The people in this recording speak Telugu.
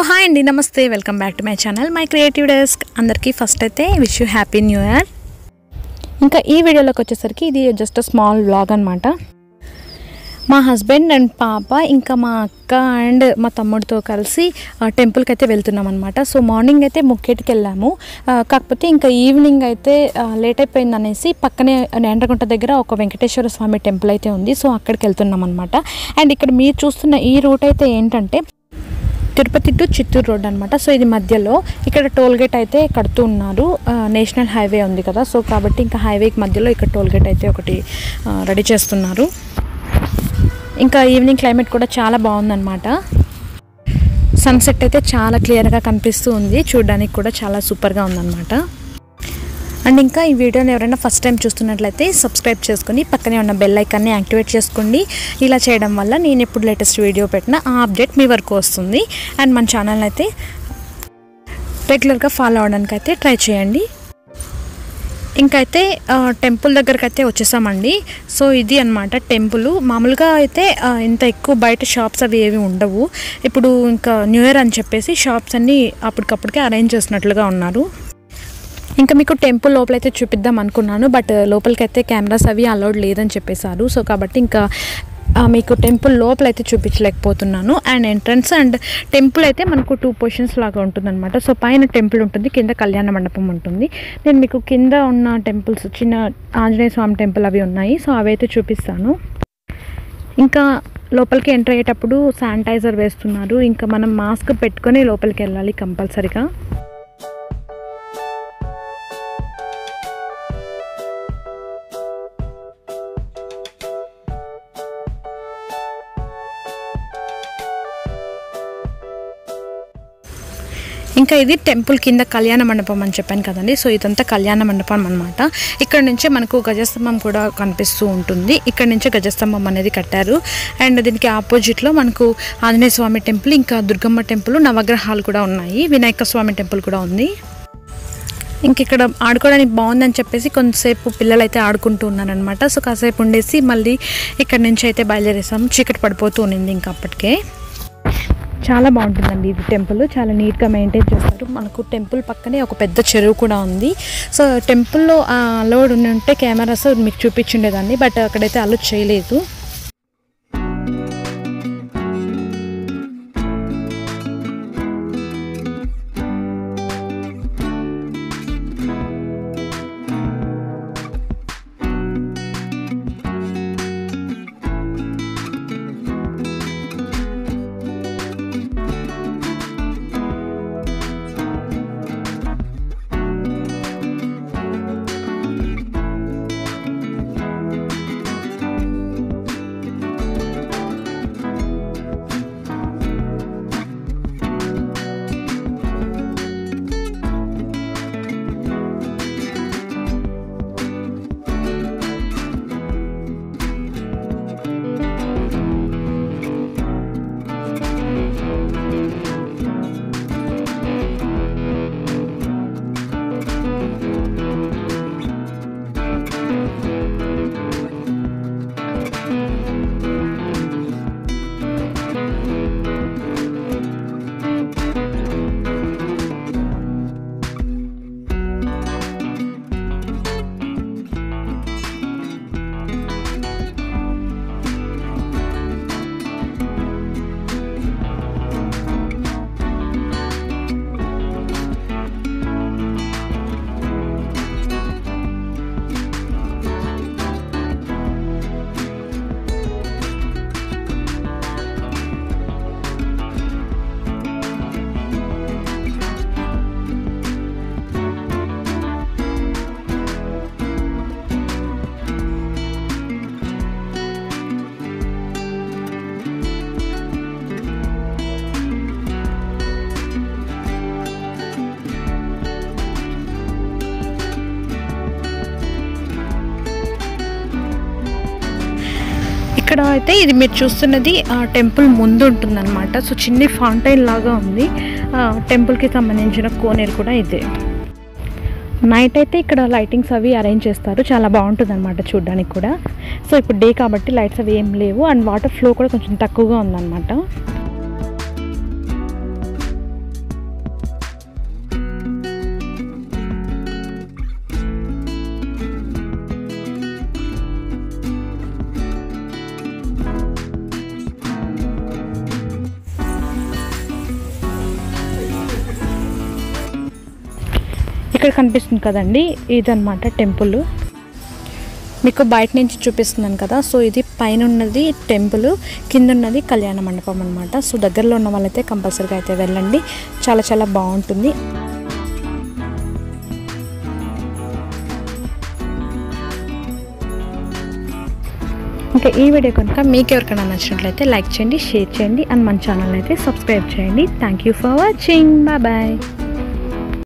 హాయ్ అండి నమస్తే welcome back to my channel my creative desk అందరికీ ఫస్ట్ అయితే wish you happy new year ఇంకా ఈ వీడియోలోకి వచ్చేసరికి ఇది జస్ట్ స్మాల్ వ్లాగ్ అనమాట మా హస్బెండ్ అండ్ పాప ఇంకా మా అక్క అండ్ మా తమ్ముడితో కలిసి ఆ, టెంపుల్కి అయితే వెళ్తున్నాం అనమాట సో మార్నింగ్ అయితే ముక్కేటికి వెళ్ళాము ఆ, కాకపోతే ఇంకా ఈవినింగ్ అయితే ఆ, లేట్ అయిపోయింది అనేసి పక్కనే నేండ్రగుంట దగ్గర ఒక వెంకటేశ్వర స్వామి టెంపుల్ అయితే ఉంది సో అక్కడికి వెళ్తున్నాం అనమాట అండ్ ఇక్కడ మీరు చూస్తున్న ఈ రూట్ అయితే ఏంటంటే తిరుపతి టు చిత్తూరు రోడ్ అనమాట సో ఇది మధ్యలో ఇక్కడ టోల్ గేట్ అయితే కడుతూ ఉన్నారు ఆ, నేషనల్ హైవే ఉంది కదా సో కాబట్టి ఇంకా హైవేకి మధ్యలో ఇక్కడ టోల్ గేట్ అయితే ఒకటి ఆ, రెడీ చేస్తున్నారు ఇంకా ఈవినింగ్ క్లైమేట్ కూడా చాలా బాగుందన్నమాట సన్సెట్ అయితే చాలా క్లియర్గా కనిపిస్తూ ఉంది చూడడానికి కూడా చాలా సూపర్గా ఉందన్నమాట అండ్ ఇంకా ఈ వీడియోని ఎవరైనా ఫస్ట్ టైం చూస్తున్నట్లయితే సబ్స్క్రైబ్ చేసుకుని పక్కనే ఉన్న బెల్ ఐకాన్ని యాక్టివేట్ చేసుకోండి ఇలా చేయడం వల్ల నేను ఎప్పుడు లేటెస్ట్ వీడియో పెట్టినా ఆ అప్డేట్ మీ వరకు వస్తుంది అండ్ మన ఛానల్ అయితే రెగ్యులర్గా ఫాలో అవడానికి అయితే ట్రై చేయండి ఇంకైతే ఆ, టెంపుల్ దగ్గరకు అయితే వచ్చేసామండి సో ఇది అన్నమాట టెంపుల్ మామూలుగా అయితే ఆ, ఇంత ఎక్కువ బయట షాప్స్ అవి ఏవి ఉండవు ఇప్పుడు ఇంకా న్యూ ఇయర్ అని చెప్పేసి షాప్స్ అన్నీ అప్పటికప్పటికే అరేంజ్ చేసినట్లుగా ఉన్నారు ఇంకా మీకు టెంపుల్ లోపలైతే చూపిద్దాం అనుకున్నాను బట్ లోపలికైతే కెమెరాస్ అవి అలౌడ్ లేదని చెప్పేశారు సో కాబట్టి ఇంకా ఆ, మీకు టెంపుల్ లోపలైతే చూపించలేకపోతున్నాను అండ్ ఎంట్రన్స్ అండ్ టెంపుల్ అయితే మనకు టూ పొజిషన్స్ లాగా ఉంటుందన్నమాట సో పైన టెంపుల్ ఉంటుంది కింద కళ్యాణ మండపం ఉంటుంది నేను మీకు కింద ఉన్న టెంపుల్స్ చిన్న ఆంజనేయ స్వామి టెంపుల్ అవి ఉన్నాయి సో అవి అయితే చూపిస్తాను ఇంకా లోపలికి ఎంటర్ అయ్యేటప్పుడు శానిటైజర్ వేస్తున్నారు ఇంకా మనం మాస్క్ పెట్టుకొని లోపలికి వెళ్ళాలి కంపల్సరీగా ఇంకా ఇది టెంపుల్ కింద కళ్యాణ మండపం అని చెప్పాను కదండి సో ఇదంతా కళ్యాణ మండపం అనమాట ఇక్కడ నుంచే మనకు గజస్తంభం కూడా కనిపిస్తూ ఉంటుంది ఇక్కడ నుంచే గజస్తంభం అనేది కట్టారు అండ్ దీనికి ఆపోజిట్లో మనకు ఆంజనేయ స్వామి టెంపుల్ ఇంకా దుర్గమ్మ టెంపుల్ నవగ్రహాలు కూడా ఉన్నాయి వినాయక స్వామి టెంపుల్ కూడా ఉంది ఇంక ఇక్కడ ఆడుకోవడానికి బాగుందని చెప్పేసి కొంతసేపు పిల్లలు అయితే ఆడుకుంటూ ఉన్నారనమాట సో కాసేపు ఉండేసి మళ్ళీ ఇక్కడ నుంచి అయితే బయలుదేరేసాం చీకటి పడిపోతూ ఉన్నింది ఇంకా అప్పటికే చాలా బాగుంటుందండి ఇది టెంపుల్ చాలా నీట్గా మెయింటైన్ చేస్తారు మనకు టెంపుల్ పక్కనే ఒక పెద్ద చెరువు కూడా ఉంది సో టెంపుల్లో అలౌడ్ ఉంటే కెమెరాస్ మీకు చూపించుండేదాన్ని బట్ అక్కడైతే అలౌడ్ చేయలేదు ఇక్కడ అయితే ఇది మీరు చూస్తున్నది ఆ టెంపుల్ ముందు ఉంటుందన్నమాట సో చిన్ని ఫౌంటైన్ లాగా ఉంది ఆ, టెంపుల్కి సంబంధించిన కోనేరు కూడా ఇదే నైట్ అయితే ఇక్కడ లైటింగ్స్ అవి అరేంజ్ చేస్తారు చాలా బాగుంటుంది అనమాట చూడడానికి కూడా సో ఇప్పుడు డే కాబట్టి లైట్స్ అవి ఏం లేవు అండ్ వాటర్ ఫ్లో కూడా కొంచెం తక్కువగా ఉందన్నమాట ఇక్కడ కనిపిస్తుంది కదండి ఇదన్నమాట టెంపుల్ మీకు బయట నుంచి చూపిస్తున్నాను కదా సో ఇది పైన ఉన్నది టెంపుల్ కింద ఉన్నది కళ్యాణ మండపం అనమాట సో దగ్గరలో ఉన్న వాళ్ళైతే కంపల్సరీగా అయితే వెళ్ళండి చాలా చాలా బాగుంటుంది ఇంకా ఈ వీడియో కనుక మీకు ఎవరికైనా నచ్చినట్లయితే లైక్ చేయండి షేర్ చేయండి అండ్ మన ఛానల్ అయితే సబ్స్క్రైబ్ చేయండి thank you for watching bye bye